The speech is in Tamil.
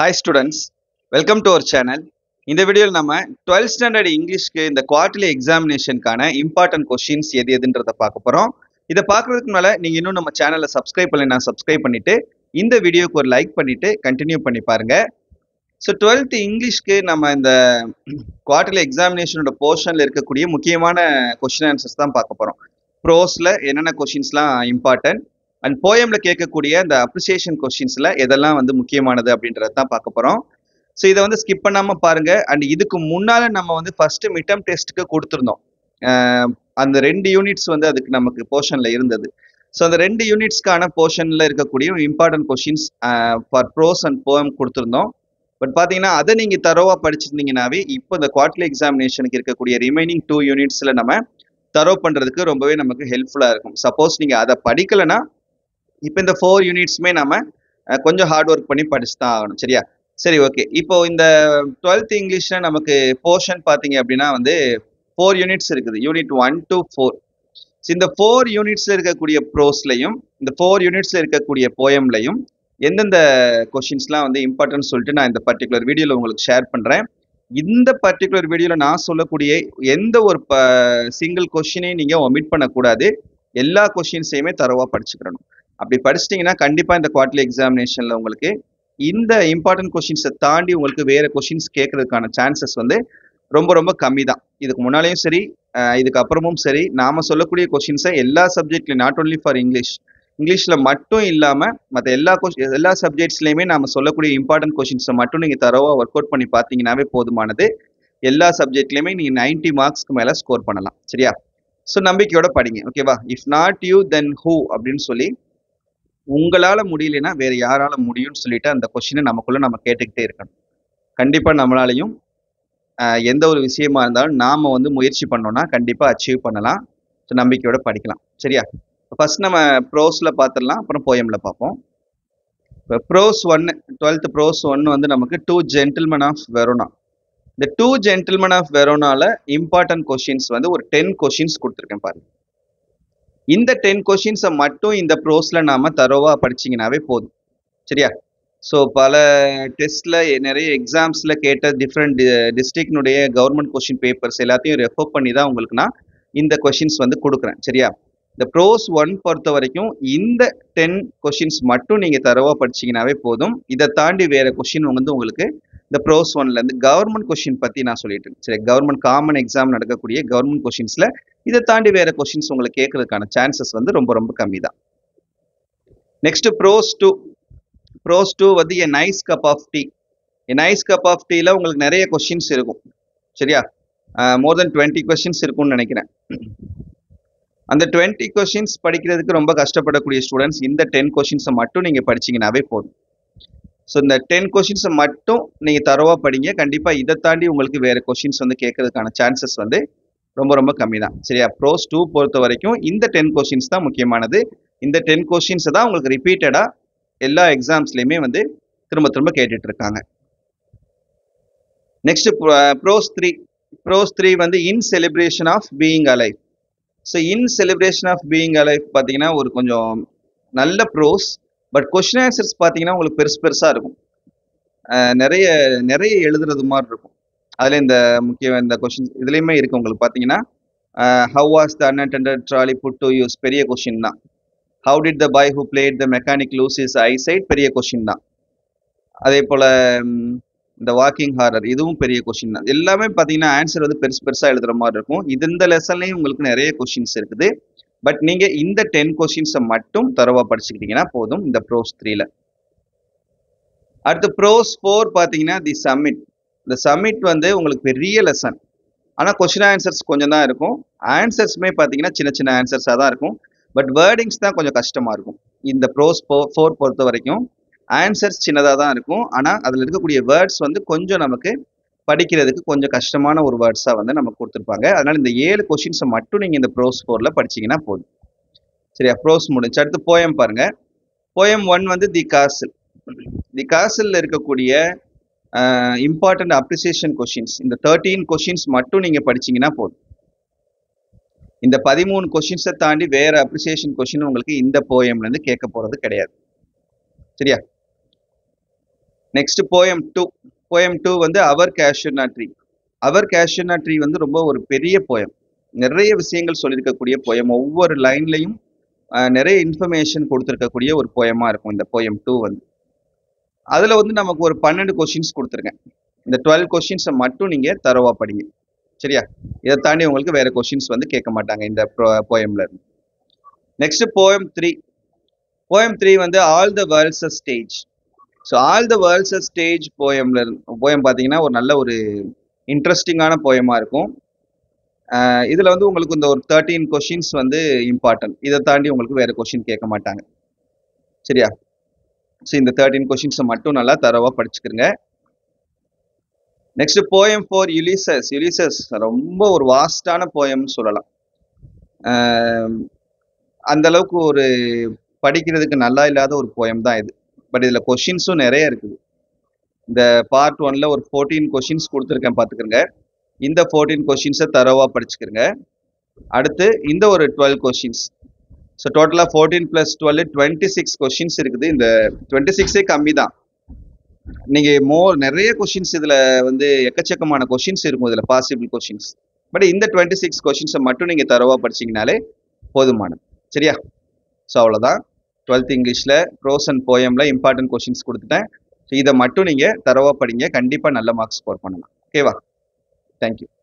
hi students welcome to our channel இந்த வீடியோவில் நம்ம 12th ஸ்டாண்டர்ட் இங்கிலீஷ்க்கு இந்த குவார்டர்லி எக்ஸாமினேஷனுக்கான இம்பார்ட்டன்ட் கொஷின்ஸ் எது எதுன்றதை பார்க்க போகிறோம் இதை பார்க்கறதுக்கு முன்னால நீங்கள் இன்னும் நம்ம சேனலை சப்ஸ்கிரைப் பண்ணலைன்னா சப்ஸ்கிரைப் பண்ணிட்டு இந்த வீடியோக்கு ஒரு லைக் பண்ணிட்டு கண்டினியூ பண்ணி பாருங்க ஸோ டுவெல்த் இங்கிலீஷ்க்கு நம்ம இந்த குவார்டர்லி எக்ஸாமினேஷனோட போர்ஷனில் இருக்கக்கூடிய முக்கியமான கொஷின் ஆன்சர்ஸ் தான் பார்க்க போகிறோம் ப்ரோஸில் என்னென்ன கொஷின்ஸ்லாம் இம்பார்ட்டன்ட் அண்ட் போயமில் கேட்கக்கூடிய அந்த அப்ரிசியேஷன் கொஷின்ஸில் எதெல்லாம் வந்து முக்கியமானது அப்படின்றத தான் பார்க்க போகிறோம் ஸோ இதை வந்து ஸ்கிப் பண்ணாமல் பாருங்க அண்ட் இதுக்கு முன்னால் நம்ம வந்து ஃபர்ஸ்ட் மிட்டம் டெஸ்ட்டுக்கு கொடுத்துருந்தோம் அஹ் அந்த ரெண்டு யூனிட்ஸ் வந்து அதுக்கு நமக்கு போர்ஷனில் இருந்தது ஸோ அந்த ரெண்டு யூனிட்ஸ்க்கான போர்ஷனில் இருக்கக்கூடிய important questions for prose and poem கொடுத்துருந்தோம் பட் பார்த்தீங்கன்னா அதை நீங்கள் தரோவாக படிச்சிருந்தீங்கன்னாவே இப்போ இந்த குவார்டர்லி எக்ஸாமினேஷனுக்கு இருக்கக்கூடிய ரிமைனிங் டூ யூனிட்ஸில் நம்ம தரோ பண்ணுறதுக்கு ரொம்பவே நமக்கு ஹெல்ப்ஃபுல்லாக இருக்கும் சப்போஸ் நீங்கள் அதை படிக்கலைன்னா இப்போ இந்த ஃபோர் யூனிட்ஸுமே நம்ம அஹ், கொஞ்சம் ஹார்ட் ஒர்க் பண்ணி படிச்சு தான் ஆகணும் சரியா சரி ஓகே இப்போ இந்த டுவெல்த் இங்கிலீஷில் நமக்கு போர்ஷன் பார்த்தீங்க அப்படின்னா வந்து ஃபோர் யூனிட்ஸ் இருக்குது யூனிட் ஒன் டு ஃபோர் இந்த ஃபோர் யூனிட்ஸில் இருக்கக்கூடிய ப்ரோஸ்லையும் இந்த ஃபோர் யூனிட்ஸில் இருக்கக்கூடிய போயம்லையும் எந்தெந்த கொஷின்ஸ்லாம் வந்து இம்பார்ட்டன்ட் சொல்லிட்டு நான் இந்த பர்டிகுலர் வீடியோவில் உங்களுக்கு ஷேர் பண்ணுறேன் இந்த பர்டிகுலர் வீடியோவில் நான் சொல்லக்கூடிய எந்த ஒரு ப சிங்கிள் கொஷினையும் நீங்கள் ஒமிட் பண்ணக்கூடாது எல்லா கொஷின்ஸையுமே தரவாக படிச்சுக்கிறணும் அப்படி படிச்சிட்டிங்கன்னா கண்டிப்பாக இந்த குவார்டர்லி எக்ஸாமினேஷனில் உங்களுக்கு இந்த இம்பார்ட்டன்ட் கொஷின்ஸை தாண்டி உங்களுக்கு வேறு கொஷின்ஸ் கேட்கறதுக்கான சான்சஸ் வந்து ரொம்ப ரொம்ப கம்மி தான் இதுக்கு முன்னாலேயும் சரி அஹ் இதுக்கு அப்புறமும் சரி நாம சொல்லக்கூடிய கொஷின்ஸை எல்லா சப்ஜெக்ட்லையும் நாட் only ஃபார் இங்கிலீஷ் இங்கிலீஷில் மட்டும் இல்லாமல் மற்ற எல்லா கொஷ் எல்லா சப்ஜெக்ட்ஸ்லையுமே நாம சொல்லக்கூடிய இம்பார்ட்டன்ட் கொஷின்ஸை மட்டும் நீங்கள் தரவாக ஒர்க் அவுட் பண்ணி பார்த்தீங்கன்னாவே போதுமானது எல்லா சப்ஜெக்ட்லையுமே நீங்கள் 90 மார்க்ஸ்க்கு மேலே ஸ்கோர் பண்ணலாம் சரியா ஸோ நம்பிக்கையோட படிங்க ஓகேவா if not you then who அப்படின்னு சொல்லி உங்களால முடியலன்னா வேற யாரால முடியும்னு சொல்லிட்டு அந்த கொஸ்டினை நமக்குள்ள நம்ம கேட்டுக்கிட்டே இருக்கணும் கண்டிப்பா நம்மளாலையும் ஆஹ், எந்த ஒரு விஷயமா இருந்தாலும் நாம வந்து முயற்சி பண்ணோம்னா கண்டிப்பா அச்சீவ் பண்ணலாம் ஸோ நம்பிக்கையோட படிக்கலாம் சரியா ஃபர்ஸ்ட் நம்ம ப்ரோஸ்ல பார்த்துடலாம் அப்புறம் போயம்ல பார்ப்போம் இப்போ ப்ரோஸ் ஒன்னு டுவெல்த் ப்ரோஸ் ஒன்னு வந்து நமக்கு டூ ஜென்டில்மன் ஆஃப் வெரோனா இந்த டூ ஜென்டில்மன் ஆஃப் வெரோனால இம்பார்ட்டன்ட் கொஷின்ஸ் வந்து ஒரு டென் கொஷின்ஸ் கொடுத்துருக்கேன் பாருங்க இந்த டென் கொஷின்ஸை மட்டும் இந்த ப்ரோஸ்ல நாம தரோவா படிச்சீங்கன்னாவே போதும் சரியா ஸோ பல டெஸ்ட்ல நிறைய எக்ஸாம்ஸ்ல கேட்ட டிஃப்ரெண்ட் டிஸ்ட்ரிக்னுடைய கவர்மெண்ட் கொஷின் பேப்பர்ஸ் எல்லாத்தையும் ரெஃபர் பண்ணி தான் உங்களுக்கு நான் இந்த கொஷின்ஸ் வந்து கொடுக்குறேன் சரியா இந்த ப்ரோஸ் ஒன் பொறுத்த வரைக்கும் இந்த டென் கொஷின்ஸ் மட்டும் நீங்க தரவா படிச்சீங்கன்னாவே போதும் இதை தாண்டி வேற கொஷின் வந்து உங்களுக்கு இந்த ப்ரோஸ் ஒன்ல இருந்து கவர்மெண்ட் கொஷின் பத்தி நான் சொல்லிட்டு இருக்கேன் சரி கவர்மெண்ட் காமன் எக்ஸாம் நடக்கக்கூடிய கவர்மெண்ட் கொஷின்ஸ்ல இதை தாண்டி வேற கொஷின்ஸ் உங்களுக்கு கேட்கறதுக்கான சான்சஸ் வந்து ரொம்ப ரொம்ப கம்மி தான் next prose two prose two வந்து a nice cup of tea a nice cup of டீல உங்களுக்கு நிறைய கொஷின்ஸ் இருக்கும் சரியா மோர் தென் டுவெண்ட்டி கொஷின்ஸ் இருக்கும்னு நினைக்கிறேன் அந்த டுவெண்ட்டி கொஷின்ஸ் படிக்கிறதுக்கு ரொம்ப கஷ்டப்படக்கூடிய ஸ்டூடெண்ட்ஸ் இந்த டென் கொஷின்ஸை மட்டும் நீங்கள் படிச்சீங்கன்னாவே போதும் ஸோ இந்த டென் கொஷின்ஸை மட்டும் நீங்கள் தரவா படிங்க கண்டிப்பாக இதை தாண்டி உங்களுக்கு வேற கொஷின்ஸ் வந்து கேட்கறதுக்கான சான்சஸ் வந்து ரொம்ப ரொம்ப கம்மி தான் சரியா ப்ரோஸ் டூ பொறுத்த வரைக்கும் இந்த டென் கொஷின்ஸ் தான் முக்கியமானது இந்த டென் கொஷின்ஸை தான் உங்களுக்கு ரிப்பீட்டடாக எல்லா எக்ஸாம்ஸ்லையுமே வந்து திரும்ப திரும்ப கேட்டுட்டு இருக்காங்க next prose three prose three வந்து in celebration of being alive so in celebration of being alive பார்த்தீங்கன்னா ஒரு கொஞ்சம் நல்ல ப்ரோஸ் பட் கொஷின் ஆன்சர்ஸ் பார்த்தீங்கன்னா உங்களுக்கு பெருசு பெருசாக இருக்கும் அஹ் நிறைய நிறைய எழுதுறது மாதிரி இருக்கும் அதில் இந்த முக்கிய இந்த கொஷின் இதுலேயுமே இருக்கு உங்களுக்கு பார்த்தீங்கன்னா how was the unattended trolley put to use பெரிய கொஷின் தான் how did the boy who played the mechanic lose is eyesight பெரிய கொஷின் தான் அதே போல் இந்த வாக்கிங் ஹாரர் இதுவும் பெரிய கொஷின் தான் எல்லாமே பார்த்தீங்கன்னா ஆன்சர் வந்து பெருசு பெருசாக எழுதுற மாதிரி இருக்கும் இது இந்த லெசன்லையும் உங்களுக்கு நிறைய கொஷின்ஸ் இருக்குது பட் நீங்கள் இந்த டென் கொஷின்ஸை மட்டும் தரவா படிச்சுக்கிட்டீங்கன்னா போதும் இந்த ப்ரோஸ் த்ரீல அடுத்து ப்ரோஸ் ஃபோர் பார்த்தீங்கன்னா தி சம்மிட் இந்த சம்மிட் வந்து உங்களுக்கு பெரிய லெசன் ஆனால் கொஷின் ஆன்சர்ஸ் கொஞ்சம் தான் இருக்கும் ஆன்சர்ஸுமே பார்த்தீங்கன்னா சின்ன சின்ன ஆன்சர்ஸாக தான் இருக்கும் பட் வேர்டிங்ஸ் தான் கொஞ்சம் கஷ்டமாக இருக்கும் இந்த ப்ரோஸ் ஃபோர் பொறுத்த வரைக்கும் ஆன்சர்ஸ் சின்னதாக தான் இருக்கும் ஆனால் அதில் இருக்கக்கூடிய வேர்ட்ஸ் வந்து கொஞ்சம் நமக்கு படிக்கிறதுக்கு கொஞ்சம் கஷ்டமான ஒரு வேர்ட்ஸாக வந்து நமக்கு கொடுத்துருப்பாங்க அதனால் இந்த ஏழு கொஷின்ஸை மட்டும் நீங்கள் இந்த ப்ரோஸ் ஃபோரில் படிச்சீங்கன்னா போதும் சரியா ப்ரோஸ் முடிஞ்சு அடுத்து போயம் பாருங்க போயம் ஒன் வந்து தி காசில் தி காசில் இருக்கக்கூடிய இம்பார்ட்டன்ட் அப்ரிசியேஷன் கொஷின்ஸ் இந்த தேர்ட்டீன் கொஷின்ஸ் மட்டும் நீங்கள் படிச்சீங்கன்னா போதும் இந்த பதிமூணு கொஷின்ஸை தாண்டி வேற அப்ரிசியேஷன் கொஷின் உங்களுக்கு இந்த போயம்ல இருந்து கேட்க போறது கிடையாது சரியா next poem two poem two வந்து அவர் கேஷ்யூனா ட்ரீ அவர் கேஷ்யூனா ட்ரீ வந்து ரொம்ப ஒரு பெரிய போயம் நிறைய விஷயங்கள் சொல்லியிருக்கக்கூடிய போயம் ஒவ்வொரு லைன்லையும் நிறைய இன்ஃபர்மேஷன் கொடுத்துருக்கக்கூடிய ஒரு போயமா இருக்கும் இந்த போயம் டூ வந்து அதில் வந்து நமக்கு ஒரு பன்னெண்டு கொஷின்ஸ் கொடுத்துருக்கேன் இந்த டுவெல் கொஷின்ஸை மட்டும் நீங்கள் தரவா படிங்க சரியா இதை தாண்டி உங்களுக்கு வேற கொஷின்ஸ் வந்து கேட்க மாட்டாங்க இந்த போயம்ல இருந்து next poem three poem three வந்து all the world's stage so all the world's stage போயம்ல போயம் பார்த்தீங்கன்னா ஒரு நல்ல ஒரு இன்ட்ரெஸ்டிங்கான போயமா இருக்கும் ஆஹ் இதுல வந்து உங்களுக்கு இந்த ஒரு தேர்ட்டீன் கொஷின்ஸ் வந்து இம்பார்ட்டன்ட் இதை தாண்டி உங்களுக்கு வேற கொஷின் கேட்க மாட்டாங்க சரியா ஸோ இந்த தேர்ட்டீன் கொஷின்ஸை மட்டும் நல்லா தரவா படிச்சுக்கிறங்க next poem four Ulysses Ulysses ரொம்ப ஒரு வாஸ்டான போயம்னு சொல்லலாம் ஆஹ் அந்த அளவுக்கு ஒரு படிக்கிறதுக்கு நல்லா இல்லாத ஒரு போயம் தான் இது பட் இதுல கொஷின்ஸும் நிறைய இருக்குது இந்த பார்ட் ஒன்ல ஒரு ஃபோர்டீன் கொஷின்ஸ் கொடுத்துருக்கேன் பார்த்துக்கிறங்க இந்த ஃபோர்டீன் கொஷின்ஸை தரவா படிச்சுக்கிறங்க அடுத்து இந்த ஒரு டுவெல் கொஷின்ஸ் ஸோ டோட்டலாக fourteen plus twelve twenty six questions இருக்குது இந்த டுவெண்ட்டி சிக்ஸே கம்மி தான் நீங்கள் மோர் நிறைய கொஷின்ஸ் இதில் வந்து எக்கச்சக்கமான கொஷின்ஸ் இருக்கும் இதில் பாசிபிள் கொஷின்ஸ் பட் இந்த டுவெண்ட்டி சிக்ஸ் கொஷின்ஸை மட்டும் நீங்கள் தரவா படிச்சீங்கனாலே போதுமானது சரியா ஸோ அவ்வளோதான் டுவெல்த் இங்கிலீஷில் ப்ரோஸ் அண்ட் போயமில் இம்பார்ட்டன்ட் கொஷின்ஸ் கொடுத்துட்டேன் ஸோ இதை மட்டும் நீங்கள் தரவா படிங்க கண்டிப்பாக நல்ல மார்க்ஸ் ஸ்கோர் பண்ணலாம் ஓகேவா தேங்க்யூ